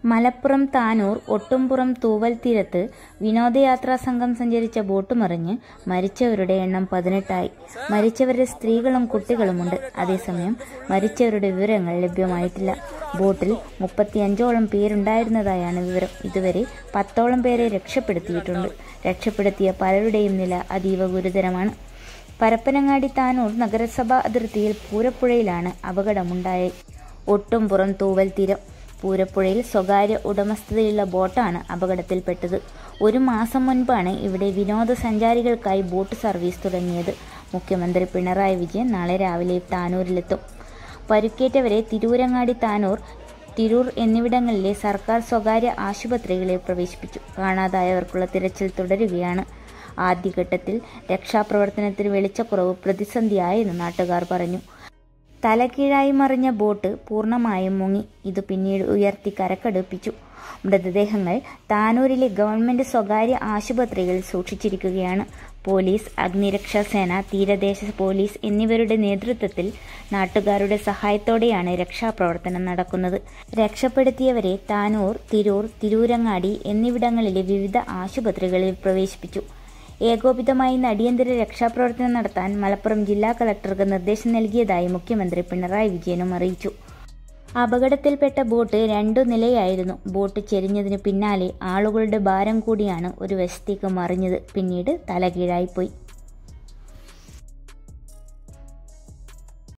മലപ്പുറം താനൂർ ഒട്ടുംപുറം തൂവൽ തീരത്ത് വിനോദയാത്രാ സംഘം സഞ്ചരിച്ച ബോട്ട് മറിഞ്ഞ് മരിച്ചവരുടെ എണ്ണം പതിനെട്ടായി മരിച്ചവരുടെ സ്ത്രീകളും കുട്ടികളുമുണ്ട് അതേസമയം മരിച്ചവരുടെ വിവരങ്ങൾ ലഭ്യമായിട്ടില്ല ബോട്ടിൽ മുപ്പത്തിയഞ്ചോളം പേരുണ്ടായിരുന്നതായാണ് വിവരം ഇതുവരെ പത്തോളം പേരെ രക്ഷപ്പെടുത്തിയിട്ടുണ്ട് രക്ഷപ്പെടുത്തിയ പലരുടെയും നില അതീവ ഗുരുതരമാണ് പരപ്പനങ്ങാടി താനൂർ നഗരസഭാ അതിർത്തിയിൽ പൂരപ്പുഴയിലാണ് അപകടമുണ്ടായത് ഒട്ടുംപുറം തൂവൽ തീരം പൂരപ്പുഴയിൽ സ്വകാര്യ ഉടമസ്ഥതയുള്ള ബോട്ടാണ് അപകടത്തിൽപ്പെട്ടത് ഒരു മാസം മുൻപാണ് ഇവിടെ വിനോദസഞ്ചാരികൾക്കായി ബോട്ട് സർവീസ് തുടങ്ങിയത് മുഖ്യമന്ത്രി പിണറായി വിജയൻ നാളെ രാവിലെ താനൂരിലെത്തും പരുക്കേറ്റവരെ തിരൂരങ്ങാടി താനൂർ തിരൂർ എന്നിവിടങ്ങളിലെ സർക്കാർ സ്വകാര്യ ആശുപത്രികളിൽ പ്രവേശിപ്പിച്ചു കാണാതായവർക്കുള്ള തിരച്ചിൽ തുടരുകയാണ് ആദ്യഘട്ടത്തിൽ രക്ഷാപ്രവർത്തനത്തിന് വെളിച്ചക്കുറവ് പ്രതിസന്ധിയായെന്ന് നാട്ടുകാർ പറഞ്ഞു തലകീഴായി മറിഞ്ഞ ബോട്ട് പൂർണ്ണമായും മുങ്ങി ഇത് പിന്നീട് ഉയർത്തി കരക്കടുപ്പിച്ചു മൃതദേഹങ്ങൾ താനൂരിലെ ഗവൺമെന്റ് സ്വകാര്യ ആശുപത്രികളിൽ സൂക്ഷിച്ചിരിക്കുകയാണ് പോലീസ് അഗ്നിരക്ഷാസേന തീരദേശ പോലീസ് എന്നിവരുടെ നേതൃത്വത്തിൽ നാട്ടുകാരുടെ സഹായത്തോടെയാണ് രക്ഷാപ്രവർത്തനം നടക്കുന്നത് രക്ഷപ്പെടുത്തിയവരെ താനൂർ തിരൂർ തിരൂരങ്ങാടി എന്നിവിടങ്ങളിലെ വിവിധ ആശുപത്രികളിൽ പ്രവേശിപ്പിച്ചു ഏകോപിതമായി അടിയന്തര രക്ഷാപ്രവർത്തനം നടത്താൻ മലപ്പുറം ജില്ലാ കളക്ടർക്ക് നിർദ്ദേശം നൽകിയതായി മുഖ്യമന്ത്രി പിണറായി വിജയനും അറിയിച്ചു അപകടത്തിൽപ്പെട്ട ബോട്ട് രണ്ടു നിലയായിരുന്നു ബോട്ട് ചെരിഞ്ഞതിന് പിന്നാലെ ആളുകളുടെ ഭാരം കൂടിയാണ് ഒരു വശത്തേക്ക് മറിഞ്ഞത് പിന്നീട് തലകീഴായിപ്പോയി